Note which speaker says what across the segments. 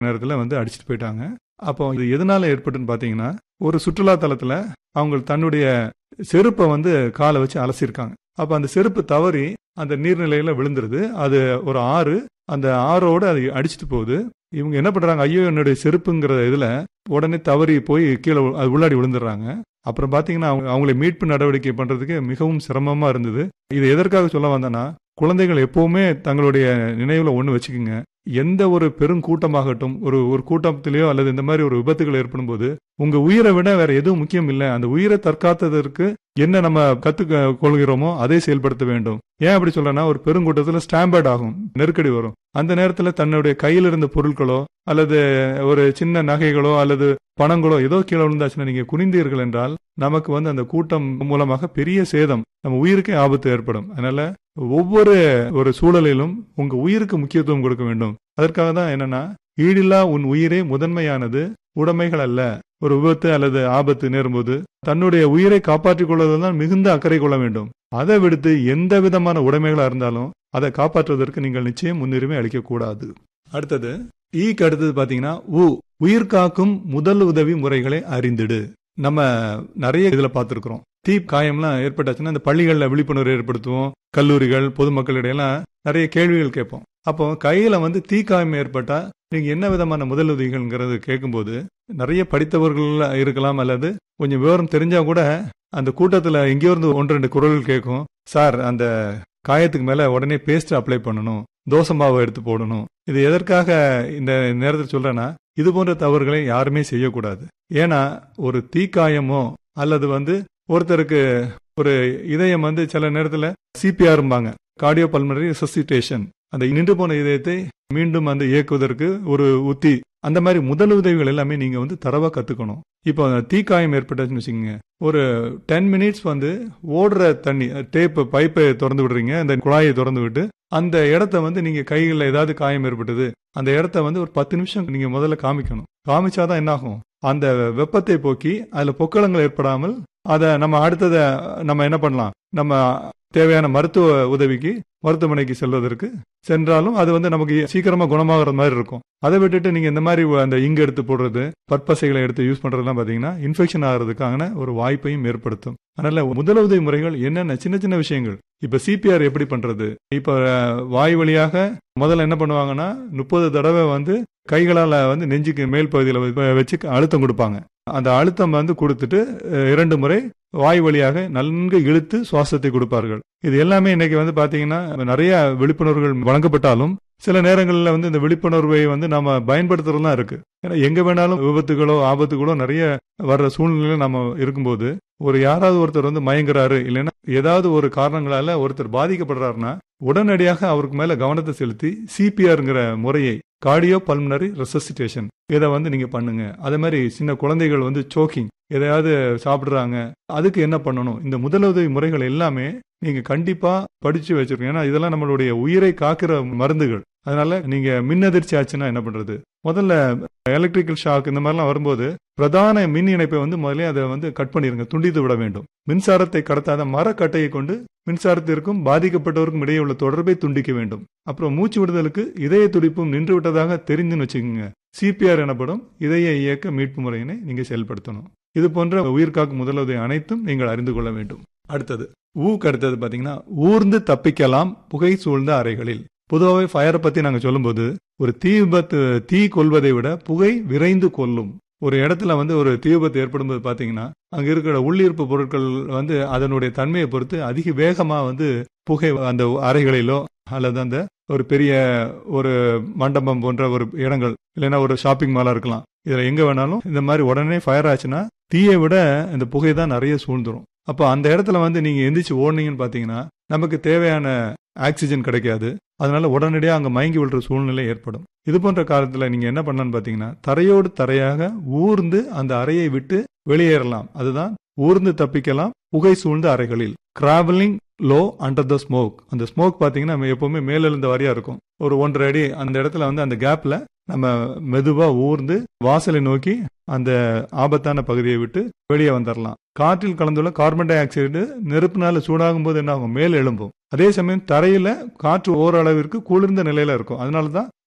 Speaker 1: நேரத்தில் வந்து அடிச்சுட்டு போயிட்டாங்க அப்போ இது எதனால ஏற்பட்டுன்னு பார்த்தீங்கன்னா ஒரு சுற்றுலா தலத்தில் அவங்க தன்னுடைய செருப்பை வந்து காலை வச்சு அலசியிருக்காங்க அப்போ அந்த செருப்பு தவறி அந்த நீர்நிலையில விழுந்துருது அது ஒரு ஆறு அந்த ஆறோட அது அடிச்சிட்டு போகுது இவங்க என்ன பண்றாங்க ஐயோ என்னுடைய செருப்புங்கிற இதுல உடனே தவறி போய் கீழே அது உள்ளாடி விழுந்துடுறாங்க அப்புறம் பாத்தீங்கன்னா அவங்க அவங்களை மீட்பு நடவடிக்கை பண்றதுக்கு மிகவும் சிரமமா இருந்தது இது எதற்காக சொல்ல வந்தேன்னா குழந்தைகள் எப்பவுமே தங்களுடைய நினைவுல ஒண்ணு வச்சுக்கோங்க எந்த ஒரு பெருங்கூட்டமாகட்டும் ஒரு ஒரு கூட்டத்திலேயோ அல்லது இந்த மாதிரி ஒரு விபத்துகள் ஏற்படும் போது உங்க உயிரை விட வேற எதுவும் முக்கியம் இல்லை அந்த உயிரை தற்காத்ததற்கு என்ன நம்ம கத்துக்க கொள்கிறோமோ அதை செயல்படுத்த வேண்டும் ஏன் அப்படி சொல்றேன்னா ஒரு பெருங்கூட்டத்தில் ஸ்டாம்பர்ட் ஆகும் நெருக்கடி வரும் அந்த நேரத்தில் தன்னுடைய கையில் இருந்த பொருட்களோ அல்லது ஒரு சின்ன நகைகளோ அல்லது பணங்களோ ஏதோ கீழே விழுந்தாச்சுன்னா நீங்க குனிந்தீர்கள் என்றால் நமக்கு வந்து அந்த கூட்டம் மூலமாக பெரிய சேதம் நம்ம உயிருக்கே ஆபத்து ஏற்படும் அதனால ஒவ்வொரு ஒரு சூழலிலும் உங்க உயிருக்கு முக்கியத்துவம் கொடுக்க வேண்டும் அதற்காக தான் என்னன்னா ஈடில்லா உன் உயிரே முதன்மையானது உடைமைகள் அல்ல ஒரு விபத்து அல்லது ஆபத்து நேரும்போது தன்னுடைய உயிரை காப்பாற்றிக் கொள்வதில் மிகுந்த அக்கறை கொள்ள வேண்டும் அதை விடுத்து எந்த விதமான உடைமைகளா இருந்தாலும் அதை காப்பாற்றுவதற்கு நீங்கள் நிச்சயம் முன்னுரிமை அளிக்கக்கூடாது அடுத்தது ஈக்கு அடுத்தது பாத்தீங்கன்னா உ உயிர் காக்கும் முதல் உதவி முறைகளை அறிந்திடு நம்ம நிறைய இதுல பார்த்திருக்கிறோம் தீ காயம்லாம் ஏற்பட்டாச்சுன்னா இந்த பள்ளிகளில் விழிப்புணர்வு ஏற்படுத்துவோம் கல்லூரிகள் பொதுமக்களிடையெல்லாம் நிறைய கேள்விகள் கேட்போம் அப்போ கையில வந்து தீக்காயம் ஏற்பட்டா நீங்க என்ன விதமான முதலுதவிகள்ங்கிறது கேட்கும்போது நிறைய படித்தவர்கள் இருக்கலாம் அல்லது கொஞ்சம் விவரம் தெரிஞ்சா கூட அந்த கூட்டத்துல எங்கேயோ இருந்து ஒன்று ரெண்டு குரல்கள் கேட்கும் சார் அந்த காயத்துக்கு மேல உடனே பேஸ்ட் அப்ளை பண்ணணும் தோசை மாவை எடுத்து போடணும் இது எதற்காக இந்த நேரத்தில் சொல்றேன்னா இது போன்ற தவறுகளை யாருமே செய்யக்கூடாது ஏன்னா ஒரு தீக்காயமோ அல்லது வந்து ஒருத்தருக்கு ஒரு இதயம் வந்து சில நேரத்துல சிபிஆர்ம்பாங்க கார்டியோ பல்மனரி ரெசசிட்டேஷன் அந்த நின்று போன இதயத்தை மீண்டும் அந்த இயக்குவதற்கு ஒரு உத்தி அந்த மாதிரி முதல் உதவிகள் எல்லாமே நீங்க வந்து தரவா கத்துக்கணும் இப்போ தீக்காயம் ஏற்பட்டாச்சுன்னு வச்சுக்கோங்க ஒரு டென் மினிட்ஸ் வந்து ஓடுற தண்ணி டேப் பைப்பை திறந்து விடுறீங்க அந்த குழாயை திறந்து விட்டு அந்த இடத்த வந்து நீங்க கைகளில் ஏதாவது காயம் ஏற்பட்டது அந்த இடத்த வந்து ஒரு பத்து நிமிஷம் நீங்க முதல்ல காமிக்கணும் காமிச்சாதான் என்ன ஆகும் அந்த வெப்பத்தை போக்கி அதுல பொக்களங்கள் ஏற்படாமல் அதை நம்ம அடுத்ததை நம்ம என்ன பண்ணலாம் நம்ம தேவையான மருத்துவ உதவிக்கு மருத்துவமனைக்கு செல்வதற்கு சென்றாலும் அது வந்து நமக்கு சீக்கிரமா குணமாகிற மாதிரி இருக்கும் அதை விட்டுட்டு நீங்க இந்த மாதிரி அந்த இங்கு எடுத்து போடுறது பற்பசைகளை எடுத்து யூஸ் பண்றதுலாம் பாத்தீங்கன்னா இன்ஃபெக்ஷன் ஆகிறதுக்கான ஒரு வாய்ப்பையும் ஏற்படுத்தும் அதனால முதலுதவி முறைகள் என்னென்ன சின்ன சின்ன விஷயங்கள் இப்ப சிபிஆர் எப்படி பண்றது இப்ப வாய் வழியாக முதல்ல என்ன பண்ணுவாங்கன்னா முப்பது தடவை வந்து கைகளால வந்து நெஞ்சுக்கு மேல் பகுதியில் வச்சு அழுத்தம் கொடுப்பாங்க அந்த அழுத்தம் வந்து கொடுத்துட்டு இரண்டு முறை வாய் வழியாக நன்கு இழுத்து சுவாசத்தை கொடுப்பார்கள் இது எல்லாமே இன்னைக்கு வந்து பாத்தீங்கன்னா நிறைய விழிப்புணர்வுகள் வழங்கப்பட்டாலும் சில நேரங்களில் வந்து இந்த விழிப்புணர்வை வந்து நம்ம பயன்படுத்துறது தான் இருக்கு ஏன்னா எங்க வேணாலும் விபத்துகளோ ஆபத்துகளோ நிறைய வர்ற சூழ்நிலையில நம்ம இருக்கும்போது ஒரு யாராவது ஒருத்தர் வந்து மயங்குறாரு இல்லைன்னா ஏதாவது ஒரு காரணங்களால ஒருத்தர் பாதிக்கப்படுறாருன்னா உடனடியாக அவருக்கு மேல கவனத்தை செலுத்தி சிபிஆர்ங்கிற முறையை கார்டியோ பல்மனரி ரெசசிட்டேஷன் இதை வந்து நீங்க பண்ணுங்க அதே மாதிரி சின்ன குழந்தைகள் வந்து சோக்கிங் எதையாவது சாப்பிடுறாங்க அதுக்கு என்ன பண்ணணும் இந்த முதலுதவி முறைகள் எல்லாமே நீங்க கண்டிப்பா படிச்சு வச்சிருக்கீங்க ஏன்னா இதெல்லாம் நம்மளுடைய உயிரை காக்கிற மருந்துகள் அதனால நீங்க மின் அதிர்ச்சி ஆச்சுன்னா என்ன பண்றது முதல்ல எலக்ட்ரிக்கல் ஷாக் இந்த மாதிரிலாம் வரும்போது பிரதான மின் இணைப்பை வந்து முதல்ல அதை வந்து கட் பண்ணிருங்க துண்டித்து விட வேண்டும் மின்சாரத்தை கடத்தாத மரக்கட்டையை கொண்டு மின்சாரத்திற்கும் பாதிக்கப்பட்டவருக்கும் இடையே உள்ள தொடர்பை துண்டிக்க வேண்டும் அப்புறம் மூச்சு விடுதலுக்கு இதய துடிப்பும் நின்று விட்டதாக தெரிந்துன்னு வச்சுக்கோங்க சிபிஆர் எனப்படும் இதய இயக்க மீட்பு முறையினை நீங்க செயல்படுத்தணும் இது போன்ற உயிர்காக்கும் முதலுதவி அனைத்தும் நீங்கள் அறிந்து கொள்ள வேண்டும் அடுத்தது ஊக்கு அடுத்தது பாத்தீங்கன்னா ஊர்ந்து தப்பிக்கலாம் புகை சூழ்ந்த அறைகளில் பொதுவாகவே ஃபயரை பத்தி நாங்க சொல்லும்போது ஒரு தீ விபத்து தீ கொள்வதை விட புகை விரைந்து கொல்லும் ஒரு இடத்துல வந்து ஒரு தீ விபத்து ஏற்படும் போது பாத்தீங்கன்னா அங்க இருக்கிற உள்ளீர்ப்பு பொருட்கள் வந்து அதனுடைய தன்மையை பொறுத்து அதிக வேகமா வந்து புகை அந்த அறைகளிலோ அல்லது அந்த ஒரு பெரிய ஒரு மண்டபம் போன்ற ஒரு இடங்கள் இல்லைன்னா ஒரு ஷாப்பிங் மாலா இருக்கலாம் இதுல எங்க வேணாலும் இந்த மாதிரி உடனே ஃபயர் ஆச்சுன்னா தீயை விட இந்த புகை தான் நிறைய சூழ்ந்துரும் அப்போ அந்த இடத்துல வந்து நீங்க எந்திரிச்சு ஓடுனீங்கன்னு பாத்தீங்கன்னா நமக்கு தேவையான ஆக்சிஜன் கிடைக்காது அதனால உடனடியாக அங்க மயங்கி விழுற சூழ்நிலை ஏற்படும் இது போன்ற காலத்துல நீங்க என்ன பண்ணலாம்னு பாத்தீங்கன்னா தரையோடு தரையாக ஊர்ந்து அந்த அறையை விட்டு வெளியேறலாம் அதுதான் ஊர்ந்து தப்பிக்கலாம் புகை சூழ்ந்த அறைகளில் travelling low under the smoke அந்த ஸ்மோக் பாத்தீங்கன்னா நம்ம எப்பவுமே மேலெழுந்த வாரியா இருக்கும் ஒரு ஒன்றரை அடி அந்த இடத்துல வந்து அந்த கேப்ல நம்ம மெதுவா ஊர்ந்து வாசலை நோக்கி அந்த ஆபத்தான பகுதியை விட்டு வெளியே வந்துடலாம் காற்றில் கலந்துள்ள கார்பன் டை ஆக்சைடு நெருப்புனால சூடாகும் போது என்ன ஆகும் மேல் எழும்பும் அதே சமயம் தரையில காற்று ஓரளவிற்கு குளிர்ந்த நிலையில இருக்கும் அதனாலதான்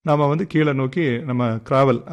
Speaker 1: நாம வந்து கீழே நோக்கி நம்ம கிராவல்